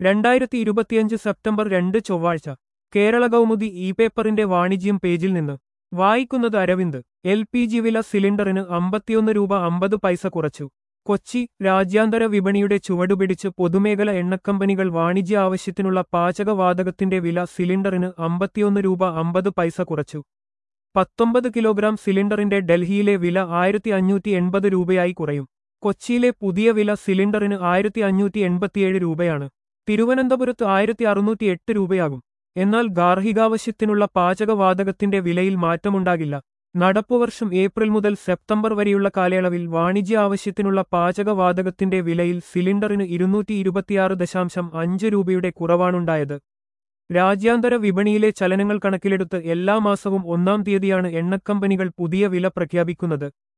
രണ്ടായിരത്തി ഇരുപത്തിയഞ്ച് സെപ്റ്റംബർ രണ്ട് ചൊവ്വാഴ്ച കേരള കൗമുദി ഇ പേപ്പറിന്റെ വാണിജ്യം പേജിൽ നിന്ന് വായിക്കുന്നത് അരവിന്ദ് എൽ പി ജി വില സിലിണ്ടറിന് അമ്പത്തിയൊന്ന് രൂപ അമ്പത് പൈസ കുറച്ചു കൊച്ചി രാജ്യാന്തര വിപണിയുടെ ചുവടുപിടിച്ച് പൊതുമേഖല എണ്ണക്കമ്പനികൾ വാണിജ്യ ആവശ്യത്തിനുള്ള പാചകവാതകത്തിന്റെ വില സിലിണ്ടറിന് അമ്പത്തിയൊന്ന് രൂപ അമ്പത് പൈസ കുറച്ചു പത്തൊമ്പത് കിലോഗ്രാം സിലിണ്ടറിന്റെ ഡൽഹിയിലെ വില ആയിരത്തി അഞ്ഞൂറ്റി എൺപത് രൂപയായി കുറയും കൊച്ചിയിലെ പുതിയ വില സിലിണ്ടറിന് ആയിരത്തി അഞ്ഞൂറ്റി എൺപത്തിയേഴ് രൂപയാണ് തിരുവനന്തപുരത്ത് ആയിരത്തി അറുന്നൂറ്റി എട്ട് രൂപയാകും എന്നാൽ ഗാർഹികാവശ്യത്തിനുള്ള പാചകവാതകത്തിന്റെ വിലയിൽ മാറ്റമുണ്ടാകില്ല നടപ്പുവർഷം ഏപ്രിൽ മുതൽ സെപ്റ്റംബർ വരെയുള്ള കാലയളവിൽ വാണിജ്യ ആവശ്യത്തിനുള്ള പാചകവാതകത്തിന്റെ വിലയിൽ സിലിണ്ടറിന് ഇരുന്നൂറ്റി ഇരുപത്തിയാറ് ദശാംശം അഞ്ച് രൂപയുടെ കുറവാണുണ്ടായത് രാജ്യാന്തര വിപണിയിലെ ചലനങ്ങൾ കണക്കിലെടുത്ത് എല്ലാ മാസവും ഒന്നാം തീയതിയാണ് എണ്ണക്കമ്പനികൾ പുതിയ വില പ്രഖ്യാപിക്കുന്നത്